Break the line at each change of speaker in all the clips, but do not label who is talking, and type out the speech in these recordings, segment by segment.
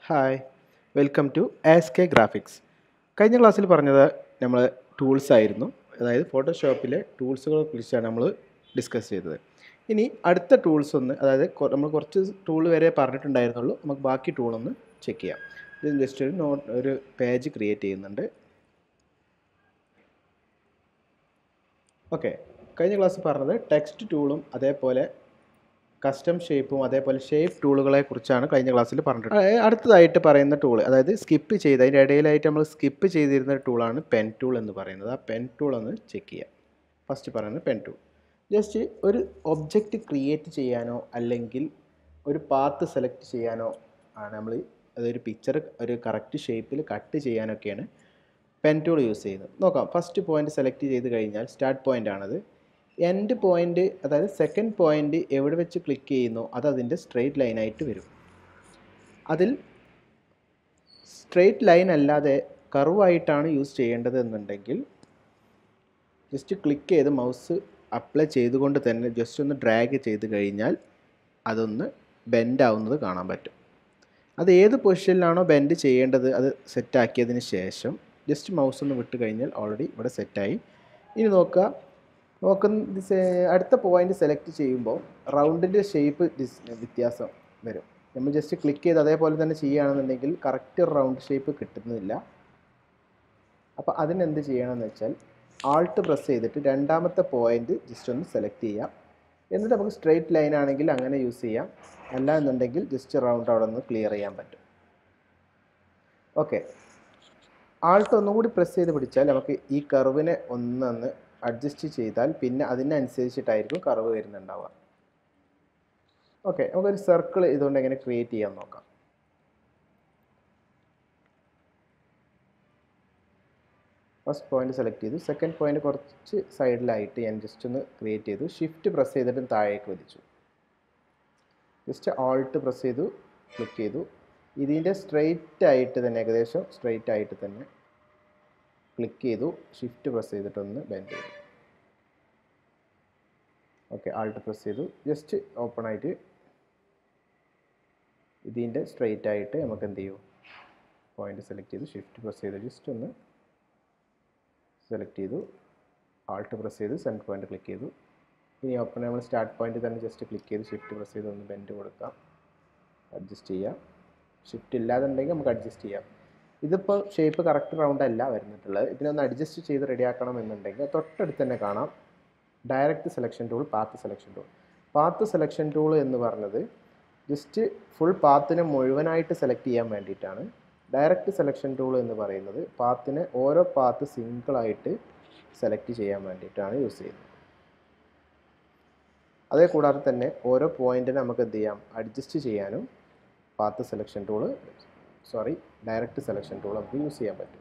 hi welcome to as K graphics കഴിഞ്ഞ ക്ലാസ്സിൽ പറഞ്ഞത് നമ്മൾ ടൂൾസ് ആയിരുന്നു അതായത് ഫോട്ടോഷോപ്പിലെ ടൂൾസുകളെ കുറിച്ചാണ് നമ്മൾ ഡിസ്കസ് ചെയ്തത് ഇനി അടുത്ത ടൂൾസ് ഒന്ന് അതായത് കൊ- നമ്മൾ കുറച്ച് ടൂൾ വരെ പറഞ്ഞിട്ടുണ്ടായിരുന്നുള്ളൂ നമുക്ക് ബാക്കി ടൂളൊന്ന് ചെക്ക് ചെയ്യാം ഇത് ജസ്റ്റ് ഒരു നോട്ട് ഒരു പേജ് ക്രിയേറ്റ് ചെയ്യുന്നുണ്ട് ഓക്കെ കഴിഞ്ഞ ക്ലാസ് പറഞ്ഞത് ടെക്സ്റ്റ് ടൂളും അതേപോലെ കസ്റ്റം ഷേപ്പും അതേപോലെ ഷേപ്പ് ടൂളുകളെ കുറിച്ചാണ് കഴിഞ്ഞ ക്ലാസ്സിൽ പറഞ്ഞിട്ടുള്ളത് അതായത് അടുത്തതായിട്ട് പറയുന്ന ടൂൾ അതായത് സ്കിപ്പ് ചെയ്ത് അതിൻ്റെ ഇടയിലായിട്ട് നമ്മൾ സ്കിപ്പ് ചെയ്തിരുന്ന ടൂളാണ് പെൻ ടൂൾ എന്ന് പറയുന്നത് ആ പെൻ ടൂൾ ഒന്ന് ചെക്ക് ചെയ്യാം ഫസ്റ്റ് പറയുന്നത് പെൻ ടൂൾ ജസ്റ്റ് ഒരു ഒബ്ജക്റ്റ് ക്രിയേറ്റ് ചെയ്യാനോ അല്ലെങ്കിൽ ഒരു പാത്ത് സെലക്ട് ചെയ്യാനോ ആണ് നമ്മൾ അതൊരു പിക്ചർ ഒരു കറക്റ്റ് ഷേപ്പിൽ കട്ട് ചെയ്യാനൊക്കെയാണ് പെൻ ടൂൾ യൂസ് ചെയ്യുന്നത് നോക്കാം ഫസ്റ്റ് പോയിന്റ് സെലക്ട് ചെയ്ത് കഴിഞ്ഞാൽ സ്റ്റാർട്ട് പോയിന്റ് ആണത് എൻഡ് പോയിന്റ് അതായത് സെക്കൻഡ് പോയിന്റ് എവിടെ വെച്ച് ക്ലിക്ക് ചെയ്യുന്നോ അത് അതിൻ്റെ സ്ട്രെയിറ്റ് ലൈനായിട്ട് വരും അതിൽ സ്ട്രെയിറ്റ് ലൈൻ അല്ലാതെ കർവായിട്ടാണ് യൂസ് ചെയ്യേണ്ടത് എന്നുണ്ടെങ്കിൽ ജസ്റ്റ് ക്ലിക്ക് ചെയ്ത് മൗസ് അപ്ലൈ ചെയ്തുകൊണ്ട് തന്നെ ജസ്റ്റ് ഒന്ന് ഡ്രാഗ് ചെയ്ത് കഴിഞ്ഞാൽ അതൊന്ന് ബെൻഡ് ആവുന്നത് കാണാൻ പറ്റും അത് ഏത് പൊസിഷനിലാണോ ബെൻഡ് ചെയ്യേണ്ടത് അത് സെറ്റാക്കിയതിന് ശേഷം ജസ്റ്റ് മൗസ് ഒന്ന് വിട്ട് കഴിഞ്ഞാൽ ഓൾറെഡി ഇവിടെ സെറ്റായി ഇനി നോക്കുക നോക്കുന്ന സെ- അടുത്ത പോയിന്റ് സെലക്ട് ചെയ്യുമ്പോൾ റൗണ്ടിൻ്റെ ഷേപ്പ് വ്യത്യാസം വരും നമ്മൾ ജസ്റ്റ് ക്ലിക്ക് ചെയ്ത് അതേപോലെ തന്നെ ചെയ്യുകയാണെന്നുണ്ടെങ്കിൽ കറക്റ്റ് റൗണ്ട് ഷേപ്പ് കിട്ടുന്നില്ല അപ്പോൾ അതിനെന്ത് ചെയ്യണമെന്ന് വെച്ചാൽ ആൾട്ട് പ്രസ് ചെയ്തിട്ട് രണ്ടാമത്തെ പോയിന്റ് ജസ്റ്റ് ഒന്ന് സെലക്ട് ചെയ്യാം എന്നിട്ട് നമുക്ക് സ്ട്രെയിറ്റ് ലൈൻ ആണെങ്കിൽ അങ്ങനെ യൂസ് ചെയ്യാം അല്ല എന്നുണ്ടെങ്കിൽ ജസ്റ്റ് റൗണ്ട് അവിടെ നിന്ന് ക്ലിയർ ചെയ്യാൻ പറ്റും ഓക്കെ ആൾട്ട് ഒന്നുകൂടി പ്രസ് ചെയ്ത് പിടിച്ചാൽ നമുക്ക് ഈ കർവിനെ ഒന്നൊന്ന് അഡ്ജസ്റ്റ് ചെയ്താൽ പിന്നെ അതിനനുസരിച്ചിട്ടായിരിക്കും കർവ് വരുന്നുണ്ടാവുക ഓക്കെ നമുക്കൊരു സർക്കിൾ ഇതുകൊണ്ട് എങ്ങനെ ക്രിയേറ്റ് ചെയ്യാൻ നോക്കാം ഫസ്റ്റ് പോയിന്റ് സെലക്ട് ചെയ്തു സെക്കൻഡ് പോയിന്റ് കുറച്ച് സൈഡിലായിട്ട് ഞാൻ ജസ്റ്റ് ഒന്ന് ക്രിയേറ്റ് ചെയ്തു ഷിഫ്റ്റ് പ്രസ് ചെയ്തിട്ട് താഴേക്ക് വലിച്ചു ജസ്റ്റ് ആൾട്ട് പ്രസ് ചെയ്തു ക്ലിക്ക് ചെയ്തു ഇതിൻ്റെ സ്ട്രെയിറ്റ് ആയിട്ട് തന്നെ ഏകദേശം സ്ട്രെയിറ്റ് ആയിട്ട് തന്നെ ക്ലിക്ക് ചെയ്തു ഷിഫ്റ്റ് പ്രസ് ചെയ്തിട്ടൊന്ന് ബെൻഡ് ചെയ്തു ഓക്കെ ആൾട്ട് പ്രസ് ചെയ്തു ജസ്റ്റ് ഓപ്പൺ ആയിട്ട് ഇതിൻ്റെ സ്ട്രെയിറ്റ് ആയിട്ട് നമുക്ക് എന്ത് ചെയ്യും പോയിന്റ് സെലക്ട് ചെയ്തു ഷിഫ്റ്റ് പ്രസ് ചെയ്തു ജസ്റ്റ് ഒന്ന് സെലക്ട് ചെയ്തു ആൾട്ട് പ്രസ് ചെയ്ത് സെൻറ്റർ പോയിന്റ് ക്ലിക്ക് ചെയ്തു ഇനി ഓപ്പൺ നമ്മൾ സ്റ്റാർട്ട് പോയിന്റ് തന്നെ ജസ്റ്റ് ക്ലിക്ക് ചെയ്ത് ഷിഫ്റ്റ് പ്രസ് ചെയ്ത് ഒന്ന് ബെൻഡ് കൊടുക്കാം അഡ്ജസ്റ്റ് ചെയ്യാം ഷിഫ്റ്റ് ഇല്ലാതുണ്ടെങ്കിൽ നമുക്ക് അഡ്ജസ്റ്റ് ചെയ്യാം ഇതിപ്പോൾ ഷേപ്പ് കറക്റ്റ് റൗണ്ട് അല്ല വരുന്നിട്ടുള്ളത് ഇതിനൊന്ന് അഡ്ജസ്റ്റ് ചെയ്ത് റെഡിയാക്കണം എന്നുണ്ടെങ്കിൽ തൊട്ടടുത്ത് തന്നെ കാണാം direct selection tool path selection tool path selection tool എന്ന് പറഞ്ഞത് ജസ്റ്റ് ഫുൾ പാത്തിനെ മുഴുവനായിട്ട് സെലക്ട് ചെയ്യാൻ വേണ്ടിയിട്ടാണ് ഡയറക്റ്റ് സെലക്ഷൻ ടൂൾ എന്ന് പറയുന്നത് പാത്തിനെ ഓരോ പാത്ത് സിംഗിളായിട്ട് സെലക്ട് ചെയ്യാൻ വേണ്ടിയിട്ടാണ് യൂസ് ചെയ്യുന്നത് അതേ കൂടാതെ തന്നെ ഓരോ പോയിന്റിനെ നമുക്ക് എന്ത് ചെയ്യാം അഡ്ജസ്റ്റ് ചെയ്യാനും path selection tool sorry direct selection tool നമുക്ക് യൂസ് ചെയ്യാൻ പറ്റും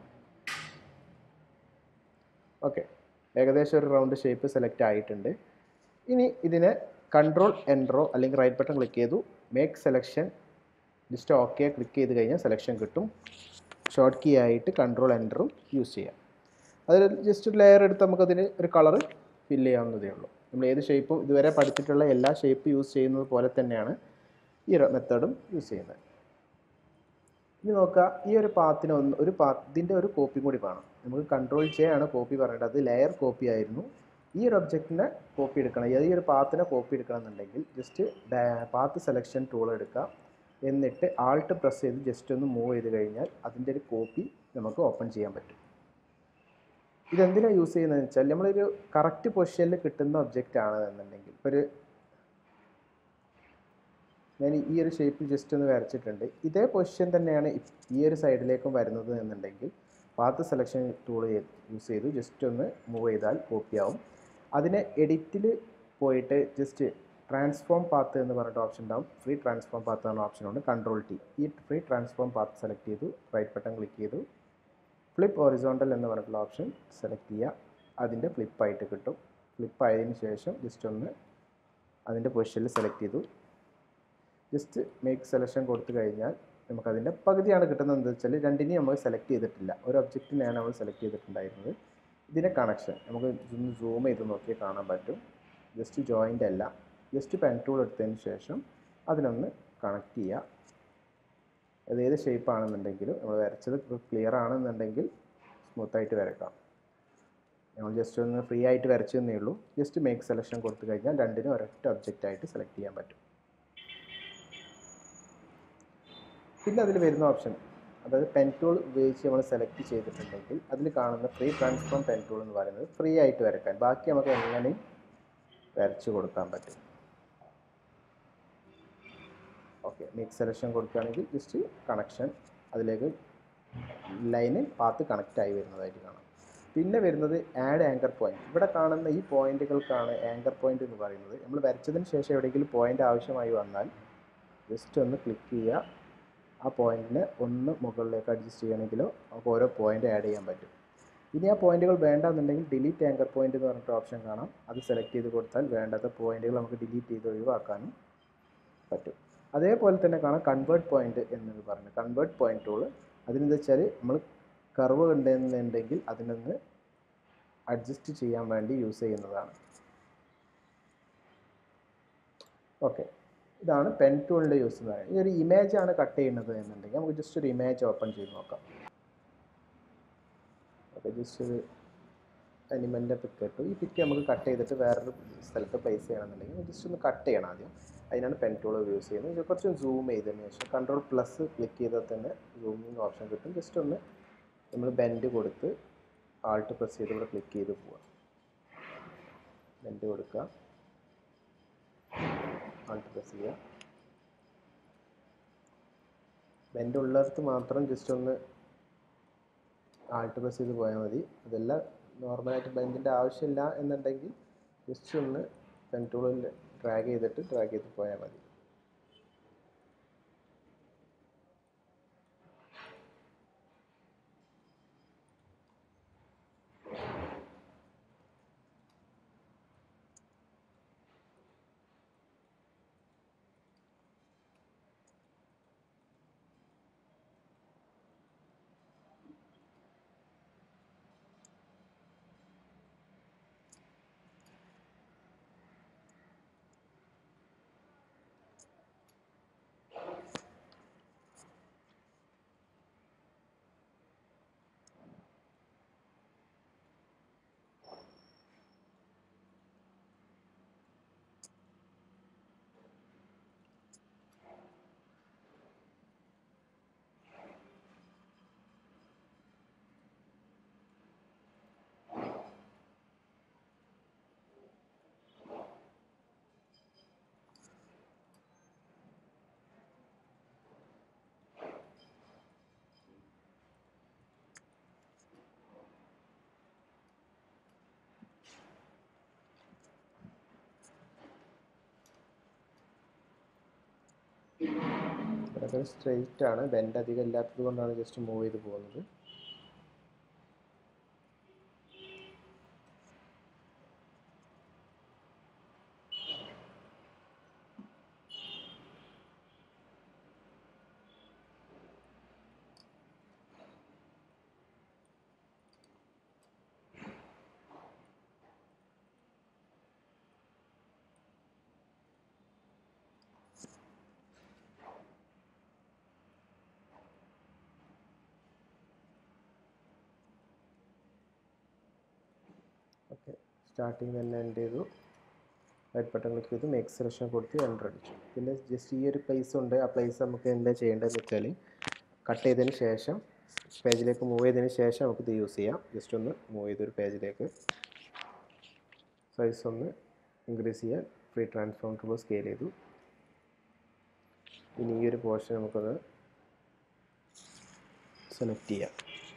ഓക്കെ ഏകദേശം ഒരു റൗണ്ട് ഷേപ്പ് സെലക്ട് ആയിട്ടുണ്ട് ഇനി ഇതിനെ കൺട്രോൾ എൻട്രോ അല്ലെങ്കിൽ റൈറ്റ് ബട്ടൺ ക്ലിക്ക് ചെയ്തു make selection just okay click ചെയ്ത് കഴിഞ്ഞാൽ സെലക്ഷൻ കിട്ടും ഷോർട്ട് കീ ആയിട്ട് കൺട്രോൾ എൻറ്ററും യൂസ് ചെയ്യാം അതിൽ ജസ്റ്റ് ഒരു ലെയർ എടുത്ത് നമുക്കതിന് ഒരു കളർ ഫില്ല് ചെയ്യാവുന്നതേ ഉള്ളൂ നമ്മൾ ഏത് ഷേപ്പും ഇതുവരെ പഠിച്ചിട്ടുള്ള എല്ലാ ഷേപ്പ് യൂസ് ചെയ്യുന്നത് പോലെ തന്നെയാണ് ഈ ഒരു മെത്തേഡും യൂസ് ചെയ്യുന്നത് ഇനി നോക്കുക ഈ ഒരു പാത്തിന് ഒന്ന് ഒരു പാ ഇതിൻ്റെ ഒരു കോപ്പി കൂടി വേണം നമുക്ക് കൺട്രോൾ ചെയ്യാണ് കോപ്പി പറയേണ്ടത് അത് ലെയർ കോപ്പി ആയിരുന്നു ഈ ഒരു ഒബ്ജക്റ്റിനെ കോപ്പി എടുക്കണം ഈ ഒരു പാത്തിനെ കോപ്പി എടുക്കണം എന്നുണ്ടെങ്കിൽ ജസ്റ്റ് പാത്ത് സെലക്ഷൻ ടൂൾ എടുക്കുക എന്നിട്ട് ആൾട്ട് പ്രസ് ചെയ്ത് ജസ്റ്റ് ഒന്ന് മൂവ് ചെയ്ത് കഴിഞ്ഞാൽ അതിൻ്റെ ഒരു കോപ്പി നമുക്ക് ഓപ്പൺ ചെയ്യാൻ പറ്റും ഇതെന്തിനാണ് യൂസ് ചെയ്യുന്നതെന്ന് വെച്ചാൽ നമ്മളൊരു കറക്റ്റ് പൊസിഷനിൽ കിട്ടുന്ന ഒബ്ജക്റ്റ് ആണ് എന്നുണ്ടെങ്കിൽ ഇപ്പോൾ ഒരു ഞാൻ ഈ ഒരു ഷേപ്പിൽ ജസ്റ്റ് ഒന്ന് വരച്ചിട്ടുണ്ട് ഇതേ പൊസിഷൻ തന്നെയാണ് ഇപ്- ഈ ഒരു സൈഡിലേക്കും വരുന്നത് എന്നുണ്ടെങ്കിൽ പാത്ത് സെലക്ഷൻ ടൂൾ യൂസ് ചെയ്തു ജസ്റ്റ് ഒന്ന് മൂവ് ചെയ്താൽ കോപ്പി ആവും അതിനെ എഡിറ്റിൽ പോയിട്ട് ജസ്റ്റ് ട്രാൻസ്ഫോം പാത്ത് എന്ന് പറഞ്ഞിട്ട് ഓപ്ഷൻ ഉണ്ടാവും ഫ്രീ ട്രാൻസ്ഫോം പാത്ത് എന്ന ഓപ്ഷൻ ഉണ്ട് കൺട്രോൾ ടി ഈ ഫ്രീ ട്രാൻസ്ഫോം പാത്ത് സെലക്ട് ചെയ്തു റൈറ്റ് ബട്ടൺ ക്ലിക്ക് ചെയ്തു ഫ്ലിപ്പ് ഒറിസോണ്ടൽ എന്ന് പറഞ്ഞിട്ടുള്ള ഓപ്ഷൻ സെലക്ട് ചെയ്യുക അതിൻ്റെ ഫ്ലിപ്പായിട്ട് കിട്ടും ഫ്ലിപ്പ് ആയതിനു ശേഷം ജസ്റ്റ് ഒന്ന് അതിൻ്റെ പൊസിഷനിൽ സെലക്ട് ചെയ്തു ജസ്റ്റ് മേക്ക് സെലക്ഷൻ കൊടുത്തു കഴിഞ്ഞാൽ നമുക്കതിൻ്റെ പകുതിയാണ് കിട്ടുന്നത് എന്താ വെച്ചാൽ രണ്ടിനെയും നമ്മൾ സെലക്ട് ചെയ്തിട്ടില്ല ഒരു ഒബ്ജക്റ്റിനെയാണ് നമ്മൾ സെലക്ട് ചെയ്തിട്ടുണ്ടായിരുന്നത് ഇതിൻ്റെ കണക്ഷൻ നമുക്ക് ഒന്ന് സൂം ചെയ്ത് നോക്കിയാൽ കാണാൻ പറ്റും ജസ്റ്റ് ജോയിൻ്റ് അല്ല ജസ്റ്റ് പെൻ ടൂൾ എടുത്തതിന് ശേഷം അതിനൊന്ന് കണക്ട് ചെയ്യുക അത് ഏത് ഷേപ്പ് ആണെന്നുണ്ടെങ്കിലും നമ്മൾ വരച്ചത് ക്ലിയർ ആണെന്നുണ്ടെങ്കിൽ സ്മൂത്തായിട്ട് വരക്കാം നമ്മൾ ജസ്റ്റ് ഒന്ന് ഫ്രീ ആയിട്ട് വരച്ചു തന്നേ ഉള്ളൂ ജസ്റ്റ് മേക്ക് സെലക്ഷൻ കൊടുത്തു കഴിഞ്ഞാൽ രണ്ടിനും ഒരൊറ്റ ഒബ്ജക്റ്റ് ആയിട്ട് സെലക്ട് ചെയ്യാൻ പറ്റും പിന്നെ അതിൽ വരുന്ന ഓപ്ഷൻ അതായത് പെൻ ടൂൾ ഉപയോഗിച്ച് നമ്മൾ സെലക്ട് ചെയ്തിട്ടുണ്ടെങ്കിൽ അതിൽ കാണുന്ന ഫ്രീ ട്രാൻസ്ഫോം പെൻ ടൂൾ എന്ന് പറയുന്നത് ഫ്രീ ആയിട്ട് വരക്കാൻ ബാക്കി നമുക്ക് എങ്ങനെയും വരച്ചു കൊടുക്കാൻ പറ്റും ഓക്കെ മിക്സ് സെലക്ഷൻ കൊടുക്കുകയാണെങ്കിൽ ജസ്റ്റ് കണക്ഷൻ അതിലേക്ക് ലൈന് പാത്ത് കണക്റ്റ് ആയി വരുന്നതായിട്ട് കാണാം പിന്നെ വരുന്നത് ആഡ് ആങ്കർ പോയിന്റ് ഇവിടെ കാണുന്ന ഈ പോയിന്റുകൾക്കാണ് ആങ്കർ പോയിന്റ് എന്ന് പറയുന്നത് നമ്മൾ വരച്ചതിന് ശേഷം എവിടെയെങ്കിലും പോയിന്റ് ആവശ്യമായി വന്നാൽ ജസ്റ്റ് ഒന്ന് ക്ലിക്ക് ചെയ്യുക ആ പോയിന്റിനെ ഒന്ന് മുകളിലേക്ക് അഡ്ജസ്റ്റ് ചെയ്യണമെങ്കിലോ നമുക്ക് ഓരോ പോയിന്റ് ആഡ് ചെയ്യാൻ പറ്റും ഇനി ആ പോയിന്റുകൾ വേണ്ടെന്നുണ്ടെങ്കിൽ ഡിലീറ്റ് ആങ്കർ പോയിന്റ് എന്ന് പറഞ്ഞിട്ട് ഓപ്ഷൻ കാണാം അത് സെലക്ട് ചെയ്ത് കൊടുത്താൽ വേണ്ടാത്ത പോയിന്റുകൾ നമുക്ക് ഡിലീറ്റ് ചെയ്ത് ഒഴിവാക്കാനും പറ്റും അതേപോലെ തന്നെ കാണാം കൺവേർട്ട് പോയിന്റ് എന്നത് പറഞ്ഞു കൺവേർട്ട് പോയിന്റ് ടൂൾ അതിനെന്താ വെച്ചാൽ നമ്മൾ കർവ് ഉണ്ടെന്നുണ്ടെങ്കിൽ അതിനൊന്ന് അഡ്ജസ്റ്റ് ചെയ്യാൻ വേണ്ടി യൂസ് ചെയ്യുന്നതാണ് ഓക്കെ ഇതാണ് പെൻ ടൂളിൻ്റെ യൂസ് എന്ന് പറയുന്നത് ഈ ഒരു ഇമേജ് ആണ് കട്ട് ചെയ്യുന്നത് എന്നുണ്ടെങ്കിൽ നമുക്ക് ജസ്റ്റ് ഒരു ഇമേജ് ഓപ്പൺ ചെയ്ത് നോക്കാം ഓക്കെ ജസ്റ്റ് ഒരു അനിമലിൻ്റെ പിക്ക് ഇട്ടു ഈ പിക്ക് നമുക്ക് കട്ട് ചെയ്തിട്ട് വേറൊരു സ്ഥലത്ത് പ്ലേസ് ചെയ്യണമെന്നുണ്ടെങ്കിൽ ജസ്റ്റ് ഒന്ന് കട്ട് ചെയ്യണം ആദ്യം അതിനാണ് പെൻ ടൂൾ യൂസ് ചെയ്യുന്നത് ഇത് കുറച്ച് സൂം ചെയ്തതിന് ശേഷം കൺട്രോൾ പ്ലസ് ക്ലിക്ക് ചെയ്താൽ തന്നെ സൂമിങ് ഓപ്ഷൻ കിട്ടും ജസ്റ്റ് ഒന്ന് നമ്മൾ ബെൻഡ് കൊടുത്ത് ആൾട്ട് പ്രസ് ചെയ്ത് ഇവിടെ ക്ലിക്ക് ചെയ്ത് പോവുക ബെൻഡ് കൊടുക്കുക ആൾട്ട് പ്രസ് ചെയ്യുക ബെൻഡ് ഉള്ളിടത്ത് മാത്രം ജസ്റ്റ് ഒന്ന് ആൾട്ട് പ്രസ് ചെയ്ത് പോയാൽ മതി അതെല്ലാം നോർമലായിട്ട് ബെൻഡിൻ്റെ ആവശ്യമില്ല എന്നുണ്ടെങ്കിൽ ജസ്റ്റ് ഒന്ന് പെൻ ടൂളിൽ ഡ്രാഗ് ചെയ്തിട്ട് ഡ്രാഗ് ചെയ്ത് പോയാൽ മതി ഇതൊക്കെ സ്ട്രെയിറ്റ് ആണ് ബെൻഡ് അധികം ഇല്ലാത്തത് കൊണ്ടാണ് ജസ്റ്റ് മൂവ് ചെയ്ത് പോകുന്നത് ഓക്കെ സ്റ്റാർട്ടിങ് തന്നെ എൻഡ് ചെയ്തു റൈറ്റ് ബട്ടൺ ക്ലിക്ക് ചെയ്ത് മേക്ക് സെലക്ഷൻ കൊടുത്ത് എൻ്റർ അടിച്ചു പിന്നെ ജസ്റ്റ് ഈ ഒരു പ്ലേസ് ഉണ്ട് ആ പ്ലേസ് നമുക്ക് എന്താ ചെയ്യേണ്ടതെന്ന് വെച്ചാൽ കട്ട് ചെയ്തതിന് ശേഷം പേജിലേക്ക് മൂവ് ചെയ്തതിന് ശേഷം നമുക്ക് ഇത് യൂസ് ചെയ്യാം ജസ്റ്റ് ഒന്ന് മൂവ് ചെയ്തൊരു പേജിലേക്ക് സൈസ് ഒന്ന് ഇൻക്രീസ് ചെയ്യാൻ ഫ്രീ ട്രാൻസ്ഫോം ടൂൾ സ്കെയിൽ ചെയ്തു ഇനി ഈ ഒരു പോർഷൻ നമുക്കത് സെലക്ട് ചെയ്യാം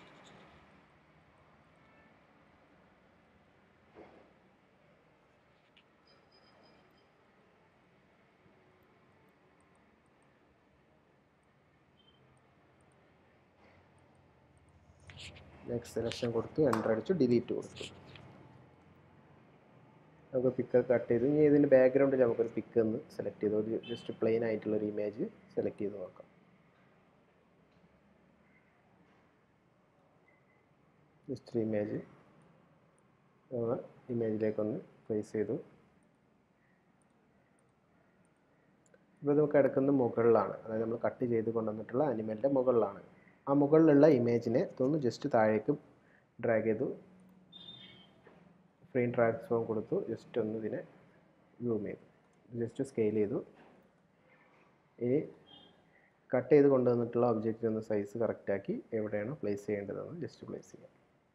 നെക്സ്റ്റ് സെലക്ഷൻ കൊടുത്തു എൻ്റർ അടിച്ചു ഡിലീറ്റ് കൊടുത്തു നമുക്ക് പിക്ക് കട്ട് ചെയ്തു ഇനി ഇതിൻ്റെ ബാക്ക്ഗ്രൗണ്ടിൽ നമുക്കൊരു പിക്ക് ഒന്ന് സെലക്ട് ചെയ്തു ഒരു ജസ്റ്റ് പ്ലെയിൻ ആയിട്ടുള്ള ഒരു ഇമേജ് സെലക്ട് ചെയ്ത് നോക്കാം ജസ്റ്റ് ഒരു ഇമേജ് നമ്മൾ ഇമേജിലേക്കൊന്ന് പ്ലേസ് ചെയ്തു ഇപ്പോൾ ഇത് കിടക്കുന്നത് മുകളിലാണ് അതായത് നമ്മൾ കട്ട് ചെയ്ത് കൊണ്ടുവന്നിട്ടുള്ള അനിമലിൻ്റെ മുകളിലാണ് ആ മുകളിലുള്ള ഇമേജിനെ ഇതൊന്ന് ജസ്റ്റ് താഴേക്ക് ഡ്രാഗ് ചെയ്തു ഫ്രെയിം ട്രാൻസ്ഫോം കൊടുത്തു ജസ്റ്റ് ഒന്ന് ഇതിനെ സൂം ചെയ്തു ജസ്റ്റ് സ്കെയിൽ ചെയ്തു ഇനി കട്ട് ചെയ്ത് കൊണ്ടുവന്നിട്ടുള്ള ഒബ്ജക്റ്റ് ഒന്ന് സൈസ് കറക്റ്റാക്കി എവിടെയാണ് പ്ലേസ് ചെയ്യേണ്ടതെന്ന് ജസ്റ്റ് പ്ലേസ് ചെയ്യാം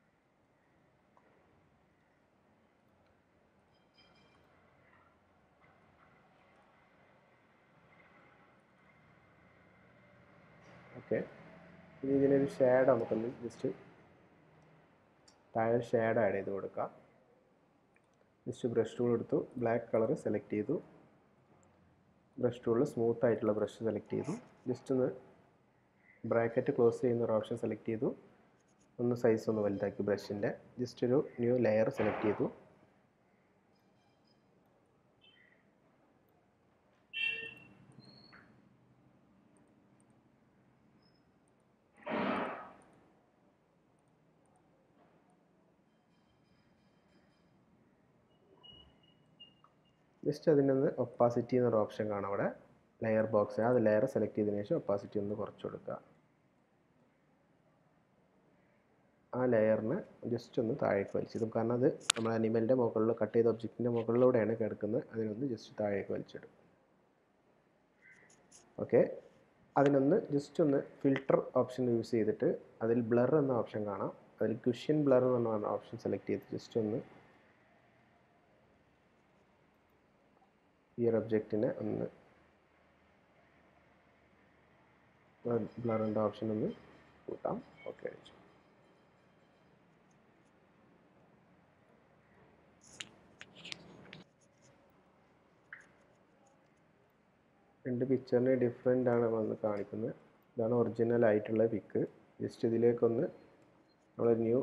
ഓക്കെ ഇനി ഇതിനൊരു ഷേഡ് നമുക്കൊന്ന് ജസ്റ്റ് താഴെ ഷേഡ് ആഡ് ചെയ്ത് കൊടുക്കാം ജസ്റ്റ് ബ്രഷ് ടൂൾ എടുത്തു ബ്ലാക്ക് കളർ സെലക്ട് ചെയ്തു ബ്രഷ് ടൂളിൽ സ്മൂത്ത് ആയിട്ടുള്ള ബ്രഷ് സെലക്ട് ചെയ്തു ജസ്റ്റ് ഒന്ന് ബ്രാക്കറ്റ് ക്ലോസ് ചെയ്യുന്ന ഒരു ഓപ്ഷൻ സെലക്ട് ചെയ്തു ഒന്ന് സൈസ് ഒന്ന് വലുതാക്കി ബ്രഷിൻ്റെ ജസ്റ്റ് ഒരു ന്യൂ ലെയർ സെലക്ട് ചെയ്തു ജസ്റ്റ് അതിനൊന്ന് ഒപ്പാസിറ്റി എന്നൊരു ഓപ്ഷൻ കാണാം അവിടെ ലെയർ ബോക്സ് അത് ലെയർ സെലക്ട് ചെയ്തതിനു ശേഷം ഒപ്പാസിറ്റി ഒന്ന് കുറച്ച് കൊടുക്കുക ആ ലെയറിന് ജസ്റ്റ് ഒന്ന് താഴേക്ക് വലിച്ചിടും കാരണം അത് നമ്മൾ അനിമലിൻ്റെ മുകളിൽ കട്ട് ചെയ്ത ഒബ്ജക്റ്റിൻ്റെ മുകളിലൂടെയാണ് കിടക്കുന്നത് അതിനൊന്ന് ജസ്റ്റ് താഴേക്ക് വലിച്ചിടും ഓക്കെ അതിനൊന്ന് ജസ്റ്റ് ഒന്ന് ഫിൽട്ടർ ഓപ്ഷൻ യൂസ് ചെയ്തിട്ട് അതിൽ ബ്ലർ എന്ന ഓപ്ഷൻ കാണാം അതിൽ ക്വിഷ്യൻ ബ്ലർ എന്ന് പറഞ്ഞ ഓപ്ഷൻ സെലക്ട് ചെയ്ത് ജസ്റ്റ് ഒന്ന് ഈ ഒരു ഒബ്ജക്റ്റിനെ ഒന്ന് ബ്ലറിൻ്റെ ഓപ്ഷൻ ഒന്ന് കൂട്ടാം ഓക്കെ അടിച്ചു രണ്ട് പിക്ചറിന് ഡിഫറെൻ്റ് ആണ് വന്ന് കാണിക്കുന്നത് ഇതാണ് ഒറിജിനൽ ആയിട്ടുള്ള പിക്ക് ജസ്റ്റ് ഇതിലേക്കൊന്ന് നമ്മൾ ന്യൂ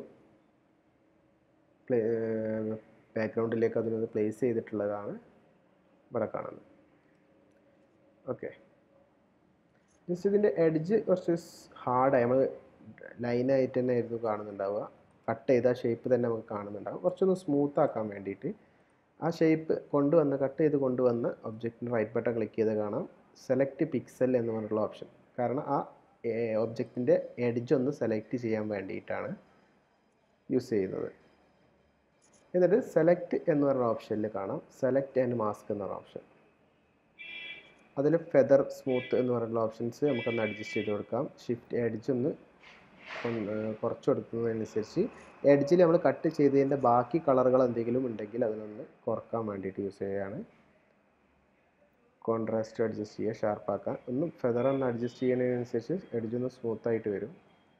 പ്ലേ ബാക്ക്ഗ്രൗണ്ടിലേക്ക് അതിനൊന്ന് പ്ലേസ് ചെയ്തിട്ടുള്ളതാണ് ഇവിടെ കാണുന്നത് ഓക്കെ ജസ്റ്റ് ഇതിൻ്റെ എഡ്ജ് കുറച്ച് ഹാർഡായി നമ്മൾ ലൈനായിട്ട് തന്നെ ആയിരുന്നു കാണുന്നുണ്ടാവുക കട്ട് ചെയ്ത ഷേപ്പ് തന്നെ നമുക്ക് കാണുന്നുണ്ടാവും കുറച്ചൊന്ന് സ്മൂത്ത് ആക്കാൻ വേണ്ടിയിട്ട് ആ ഷേപ്പ് കൊണ്ടുവന്ന് കട്ട് ചെയ്ത് കൊണ്ടുവന്ന് ഒബ്ജക്റ്റിന് റൈറ്റ് ബട്ടൺ ക്ലിക്ക് ചെയ്ത് കാണാം സെലക്ട് പിക്സൽ എന്ന് പറഞ്ഞിട്ടുള്ള ഓപ്ഷൻ കാരണം ആ ഒബ്ജക്റ്റിൻ്റെ എഡ്ജ് ഒന്ന് സെലക്ട് ചെയ്യാൻ വേണ്ടിയിട്ടാണ് യൂസ് ചെയ്യുന്നത് എന്നിട്ട് സെലക്ട് എന്ന് പറഞ്ഞ ഓപ്ഷനിൽ കാണാം സെലക്ട് ആൻഡ് മാസ്ക് എന്ന് പറഞ്ഞ ഓപ്ഷൻ അതിൽ ഫെദർ സ്മൂത്ത് എന്ന് പറഞ്ഞിട്ടുള്ള ഓപ്ഷൻസ് നമുക്കൊന്ന് അഡ്ജസ്റ്റ് ചെയ്ത് കൊടുക്കാം ഷിഫ്റ്റ് എഡ്ജ് ഒന്ന് ഒന്ന് കുറച്ച് കൊടുക്കുന്നതനുസരിച്ച് എഡ്ജിൽ നമ്മൾ കട്ട് ചെയ്തതിൻ്റെ ബാക്കി കളറുകൾ എന്തെങ്കിലും ഉണ്ടെങ്കിൽ അതിനൊന്ന് കുറക്കാൻ വേണ്ടിയിട്ട് യൂസ് ചെയ്യുകയാണ് കോൺട്രാസ്റ്റ് അഡ്ജസ്റ്റ് ചെയ്യുക ഷാർപ്പാക്കാൻ ഒന്ന് ഫെദർ ഒന്ന് അഡ്ജസ്റ്റ് ചെയ്യുന്നതിനനുസരിച്ച് എഡ്ജ് ഒന്ന് സ്മൂത്ത് ആയിട്ട് വരും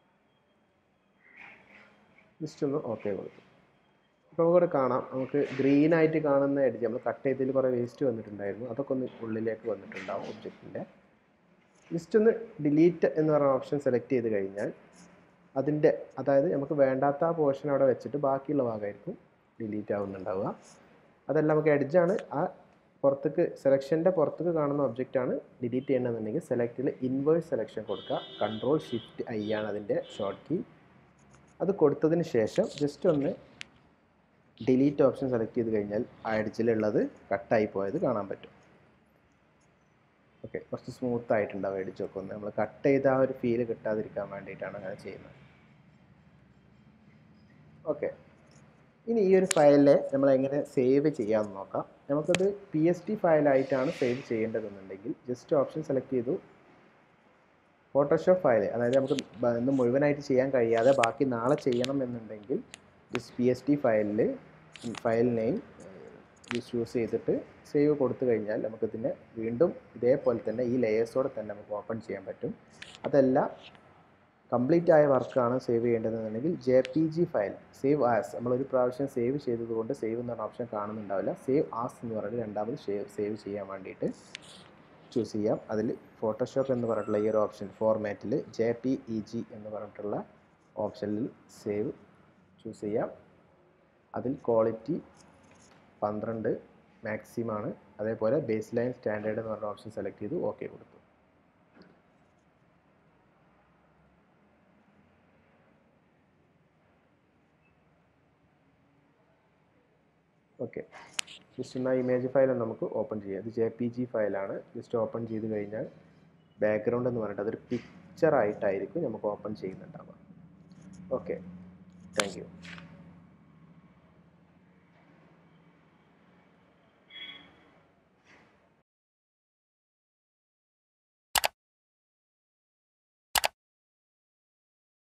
ജസ്റ്റ് ഒന്ന് ഓക്കെ കൊടുക്കും ഇപ്പോൾ നമുക്കിവിടെ കാണാം നമുക്ക് ഗ്രീൻ ആയിട്ട് കാണുന്ന എഡ്ജ് നമ്മൾ കട്ട് ചെയ്തതിൽ കുറേ വേസ്റ്റ് വന്നിട്ടുണ്ടായിരുന്നു അതൊക്കെ ഒന്ന് ഉള്ളിലേക്ക് വന്നിട്ടുണ്ടാവും ഒബ്ജക്റ്റിൻ്റെ ജസ്റ്റ് ഒന്ന് ഡിലീറ്റ് എന്ന് പറയുന്ന ഓപ്ഷൻ സെലക്ട് ചെയ്ത് കഴിഞ്ഞാൽ അതിൻ്റെ അതായത് നമുക്ക് വേണ്ടാത്ത ആ പോർഷൻ അവിടെ വെച്ചിട്ട് ബാക്കിയുള്ള ഭാഗമായിരിക്കും ഡിലീറ്റ് ആവുന്നുണ്ടാവുക അതല്ല നമുക്ക് എഡ്ജാണ് ആ പുറത്തേക്ക് സെലക്ഷൻ്റെ പുറത്തേക്ക് കാണുന്ന ഒബ്ജക്റ്റാണ് ഡിലീറ്റ് ചെയ്യണമെന്നുണ്ടെങ്കിൽ സെലക്റ്റിൽ ഇൻവേഴ്സ് സെലക്ഷൻ കൊടുക്കുക കൺട്രോൾ ഷിഫ്റ്റ് ഐ ആണ് അതിൻ്റെ ഷോർട്ട് കീ അത് കൊടുത്തതിന് ശേഷം ജസ്റ്റ് ഒന്ന് ഡിലീറ്റ് ഓപ്ഷൻ സെലക്ട് ചെയ്ത് കഴിഞ്ഞാൽ ആ എഡ്ജിലുള്ളത് കട്ടായി പോയത് കാണാൻ പറ്റും ഓക്കെ കുറച്ച് സ്മൂത്ത് ആയിട്ടുണ്ടാവും എഡിച്ചൊക്കെ ഒന്ന് നമ്മൾ കട്ട് ചെയ്ത ആ ഒരു ഫീല് കിട്ടാതിരിക്കാൻ വേണ്ടിയിട്ടാണ് അങ്ങനെ ചെയ്യുന്നത് ഓക്കെ ഇനി ഈ ഒരു ഫയലിനെ നമ്മൾ എങ്ങനെ സേവ് ചെയ്യാമെന്ന് നോക്കാം നമുക്കത് പി എസ് ടി ഫയലായിട്ടാണ് സേവ് ചെയ്യേണ്ടതെന്നുണ്ടെങ്കിൽ ജസ്റ്റ് ഓപ്ഷൻ സെലക്ട് ചെയ്തു ഫോട്ടോഷോപ്പ് ഫയൽ അതായത് നമുക്ക് ബ- ഇന്ന് മുഴുവനായിട്ട് ചെയ്യാൻ കഴിയാതെ ബാക്കി നാളെ ചെയ്യണം എന്നുണ്ടെങ്കിൽ ജസ്റ്റ് പി എസ് ടി ഫയലിൽ ഫയൽ നെയിം യൂസ് ചെയ്തിട്ട് സേവ് കൊടുത്തു കഴിഞ്ഞാൽ നമുക്കിതിനെ വീണ്ടും ഇതേപോലെ തന്നെ ഈ ലെയേഴ്സോടെ തന്നെ നമുക്ക് ഓപ്പൺ ചെയ്യാൻ പറ്റും അതല്ല കംപ്ലീറ്റ് ആയ വർക്കാണ് സേവ് ചെയ്യേണ്ടതെന്നുണ്ടെങ്കിൽ J P G file save as നമ്മളൊരു പ്രാവശ്യം സേവ് ചെയ്തതുകൊണ്ട് സേവ് എന്ന് പറഞ്ഞ ഓപ്ഷൻ കാണുന്നുണ്ടാവില്ല സേവ് ആസ് എന്ന് പറഞ്ഞിട്ട് രണ്ടാമത് സേവ് സേവ് ചെയ്യാൻ വേണ്ടിയിട്ട് ചൂസ് ചെയ്യാം അതിൽ ഫോട്ടോഷോപ്പ് എന്ന് പറഞ്ഞിട്ടുള്ള ഈ ഒരു ഓപ്ഷൻ ഫോർമാറ്റിൽ ജെ പി ഇ ജി എന്ന് പറഞ്ഞിട്ടുള്ള ഓപ്ഷനിൽ സേവ് ചൂസ് ചെയ്യാം അതിൽ ക്വാളിറ്റി പന്ത്രണ്ട് മാക്സിമം ആണ് അതേപോലെ ബേസ് ലൈൻ സ്റ്റാൻഡേർഡ് എന്ന് പറഞ്ഞ ഓപ്ഷൻ സെലക്ട് ചെയ്തു ഓക്കെ കൊടുത്തു ഓക്കെ ജസ്റ്റ് ഒന്ന് ആ ഇമേജ് ഫയൽ നമുക്ക് ഓപ്പൺ ചെയ്യാം ഇത് ജെ പി ജി ഫയലാണ് ജസ്റ്റ് ഓപ്പൺ ചെയ്ത് കഴിഞ്ഞാൽ ബാക്ക്ഗ്രൗണ്ട് എന്ന് പറഞ്ഞിട്ട് അതൊരു പിക്ചറായിട്ടായിരിക്കും നമുക്ക് ഓപ്പൺ ചെയ്യുന്നുണ്ടാവുക ഓക്കെ താങ്ക് യു